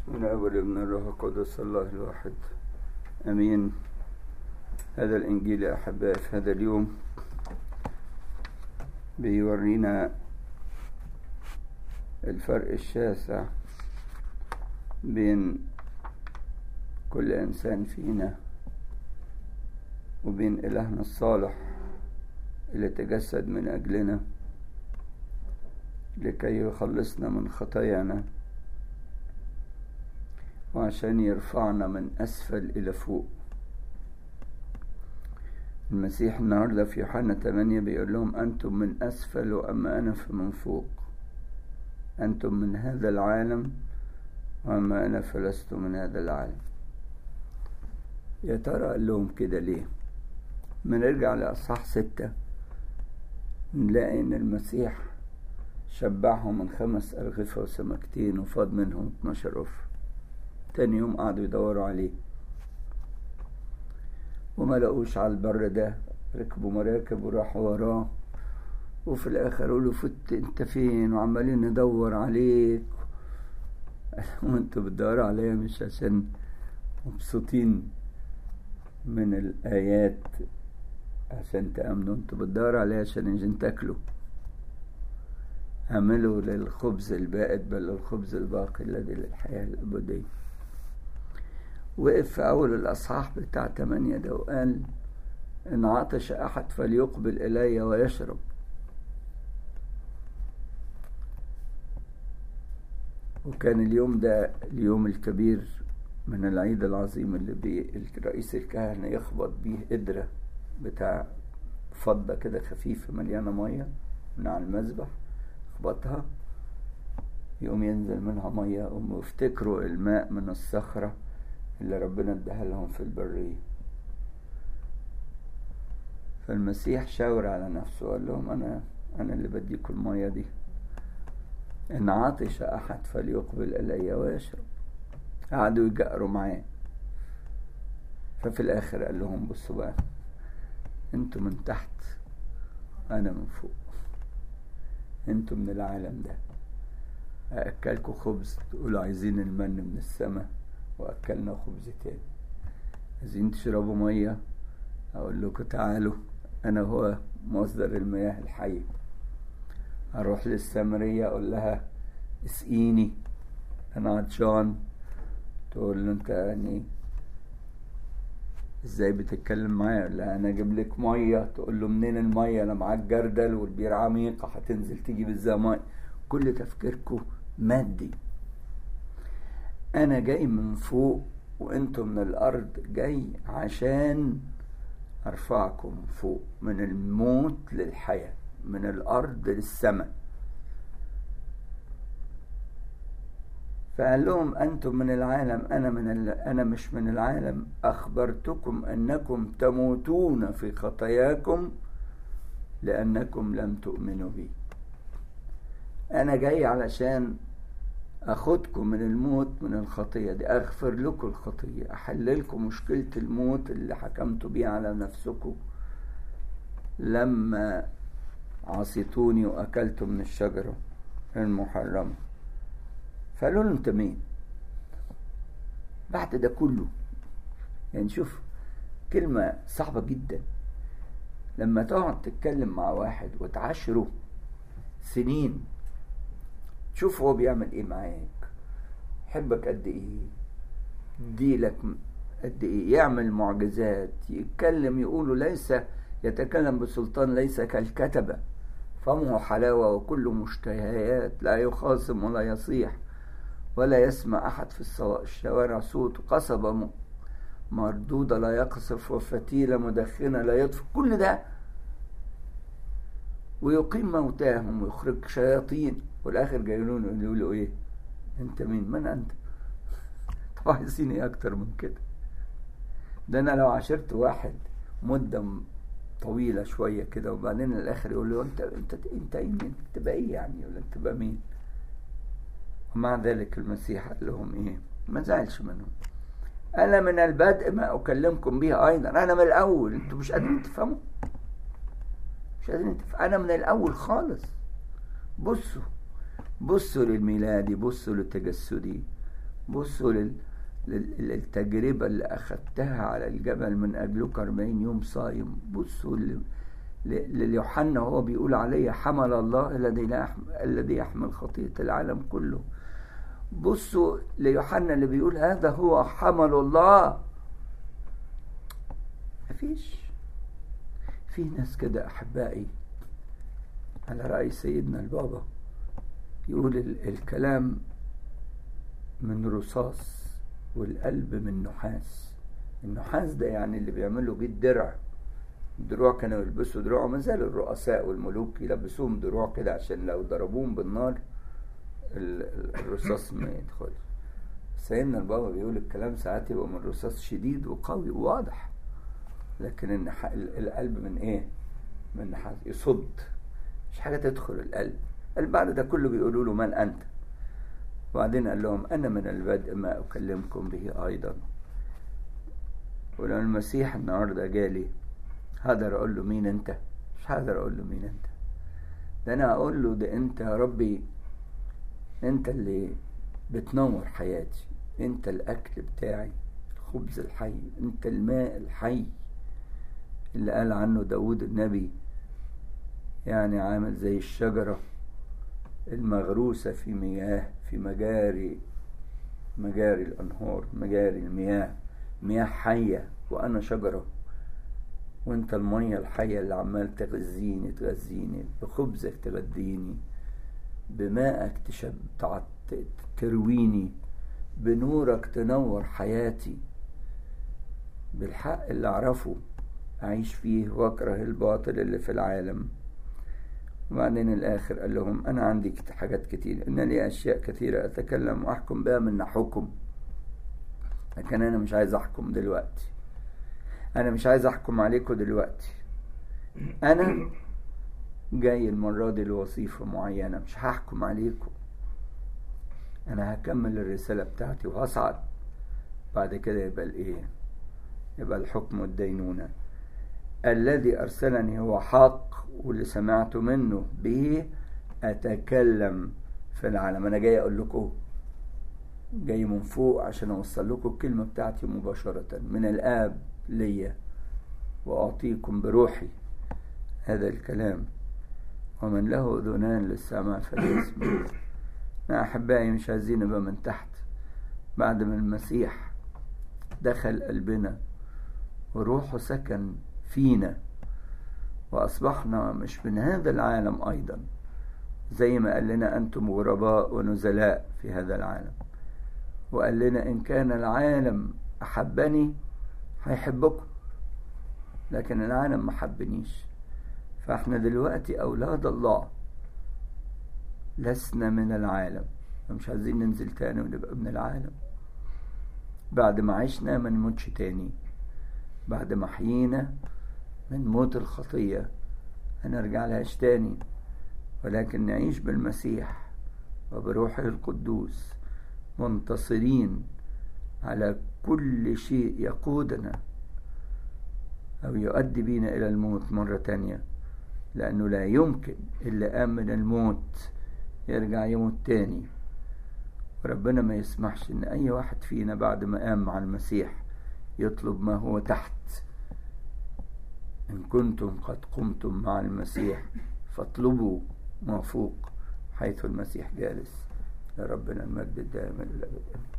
بسم الله والابن الروح القدس الله الواحد امين هذا الانجيل يا احبائي في هذا اليوم بيورينا الفرق الشاسع بين كل انسان فينا وبين الهنا الصالح اللي تجسد من اجلنا لكي يخلصنا من خطايانا وعشان يرفعنا من أسفل إلى فوق المسيح النهاردة في يوحنا 8 بيقول لهم أنتم من أسفل وأما أنا فمن فوق أنتم من هذا العالم وأما أنا فلست من هذا العالم يا ترى قال لهم كده ليه ما نرجع لأصحاح ستة نلاقي إن المسيح شبعهم من خمس أرغفة وسمكتين وفاض منهم 12 رغفة تاني يوم قعدوا يدوروا عليه وما لقوش على البر ده ركبوا مراكب وراحوا وراه وفي الاخر قالوا فت انت فين وعمالين ندور عليك وانتوا بتدوروا عليا مش عشان مبسوطين من الايات عشان تامنوا انتوا بتدوروا عليا عشان عشان تاكلوا اعملوا للخبز البائد بل للخبز الباقي الذي للحياه الابديه وقف في أول الأصحاح بتاع تمانية ده وقال إن عطش أحد فليقبل إلي ويشرب وكان اليوم ده اليوم الكبير من العيد العظيم اللي بي رئيس الكهنة يخبط بيه قدرة بتاع فضة كده خفيفة مليانة مية من على المذبح يخبطها يقوم ينزل منها مية يقوم يفتكروا الماء من الصخرة اللي ربنا اداها لهم في البرية فالمسيح شاور على نفسه وقال لهم أنا أنا اللي بديكم المية دي إن عطش أحد فليقبل إلي ويشرب قعدوا يجأروا معاه ففي الآخر قال لهم بصوا بقى انتوا من تحت أنا من فوق انتوا من العالم ده أأكلكوا خبز تقولوا عايزين المن من السماء واكلنا خبز تاني عايزين تشربوا ميه اقول لكم تعالوا انا هو مصدر المياه الحية اروح للسامرية اقول لها اسقيني انا عطشان تقول له انت يعني ازاي بتتكلم معايا لا انا اجيب لك ميه تقول له منين الميه انا معاك جردل والبير عميقه هتنزل تجيب ازاي ميه كل تفكيركم مادي انا جاي من فوق وانتم من الارض جاي عشان ارفعكم فوق من الموت للحياة من الارض للسماء فقال لهم انتم من العالم انا من انا مش من العالم اخبرتكم انكم تموتون في خطاياكم لانكم لم تؤمنوا بي انا جاي علشان أخدكم من الموت من الخطية دي أغفر لكم الخطية أحل لكم مشكلة الموت اللي حكمتوا بيها على نفسكم لما عصيتوني وأكلتم من الشجرة المحرمة فقالوا له أنت مين؟ بعد ده كله يعني شوف كلمة صعبة جدا لما تقعد تتكلم مع واحد وتعاشره سنين شوف هو بيعمل ايه معاك يحبك قد ايه يديلك قد ايه يعمل معجزات يتكلم يقولوا ليس يتكلم بسلطان ليس كالكتبة فمه حلاوة وكل مشتهيات لا يخاصم ولا يصيح ولا يسمع أحد في الشوارع صوت قصبة مردودة لا يقصف وفتيلة مدخنة لا يطفئ كل ده ويقيم موتاهم ويخرج شياطين والاخر جايين يقولوا ايه انت مين من انت طب عايزين ايه اكتر من كده ده انا لو عاشرت واحد مده طويله شويه كده وبعدين الاخر يقول له انت انت انت ايه مين تبقى ايه يعني ولا انت تبقى مين ومع ذلك المسيح قال لهم ايه ما زعلش منهم انا من البدء ما اكلمكم به ايضا انا من الاول انتوا مش قادرين تفهموا مش قادرين تفهموا انا من الاول خالص بصوا بصوا للميلادي بصوا للتجسدي بصوا لل... للتجربة اللي أخدتها على الجبل من أجلك 40 يوم صايم بصوا لليوحنا هو بيقول علي حمل الله الذي لا يحمل الذي يحمل خطية العالم كله بصوا ليوحنا اللي بيقول هذا هو حمل الله مفيش في ناس كده أحبائي على رأي سيدنا البابا يقول الكلام من رصاص والقلب من نحاس النحاس ده يعني اللي بيعملوا بيه الدرع الدروع كانوا يلبسوا دروع ما زال الرؤساء والملوك يلبسوهم دروع كده عشان لو ضربوهم بالنار الرصاص ما يدخلش سيدنا البابا بيقول الكلام ساعات يبقى من رصاص شديد وقوي وواضح لكن القلب من ايه من نحاس يصد مش حاجه تدخل القلب البعد ده كله بيقولوا له من انت وبعدين قال لهم انا من البدء ما اكلمكم به ايضا ولو المسيح النهارده جالي هقدر اقول له مين انت مش هقدر اقول له مين انت ده انا اقول له ده انت يا ربي انت اللي بتنور حياتي انت الاكل بتاعي الخبز الحي انت الماء الحي اللي قال عنه داود النبي يعني عامل زي الشجرة المغروسة في مياه في مجاري مجاري الأنهار مجاري المياه مياه حية وأنا شجرة وانت المية الحية اللي عمال تغذيني تغذيني بخبزك تغذيني بمائك تشب ترويني بنورك تنور حياتي بالحق اللي اعرفه اعيش فيه واكره الباطل اللي في العالم وبعدين الاخر قال لهم انا عندي حاجات كتير ان لي اشياء كثيرة اتكلم واحكم بها من نحوكم لكن انا مش عايز احكم دلوقتي انا مش عايز احكم عليكم دلوقتي انا جاي المرة دي لوظيفة معينة مش هحكم عليكم انا هكمل الرسالة بتاعتي وهصعد بعد كده يبقى الايه يبقى الحكم والدينونة الذي ارسلني هو حق واللي سمعت منه به اتكلم في العالم انا جاي اقول لكم جاي من فوق عشان اوصل لكم الكلمة بتاعتي مباشرة من الاب ليا واعطيكم بروحي هذا الكلام ومن له اذنان للسماع فليسمع يا احبائي مش عايزين نبقى من تحت بعد ما المسيح دخل قلبنا وروحه سكن فينا واصبحنا مش من هذا العالم ايضا زي ما قال لنا انتم غرباء ونزلاء في هذا العالم وقال لنا ان كان العالم احبني هيحبكم لكن العالم ما حبنيش فاحنا دلوقتي اولاد الله لسنا من العالم مش عايزين ننزل تاني ونبقى من العالم بعد ما عشنا ما نموتش تاني بعد ما حيينا من موت الخطية هنرجع لهاش تاني ولكن نعيش بالمسيح وبروحه القدوس منتصرين على كل شيء يقودنا أو يؤدي بينا إلى الموت مرة تانية لأنه لا يمكن اللي قام من الموت يرجع يموت تاني وربنا ما يسمحش إن أي واحد فينا بعد ما قام مع المسيح يطلب ما هو تحت إن كنتم قد قمتم مع المسيح فاطلبوا ما فوق حيث المسيح جالس لربنا المجد الدائم إلى الأبد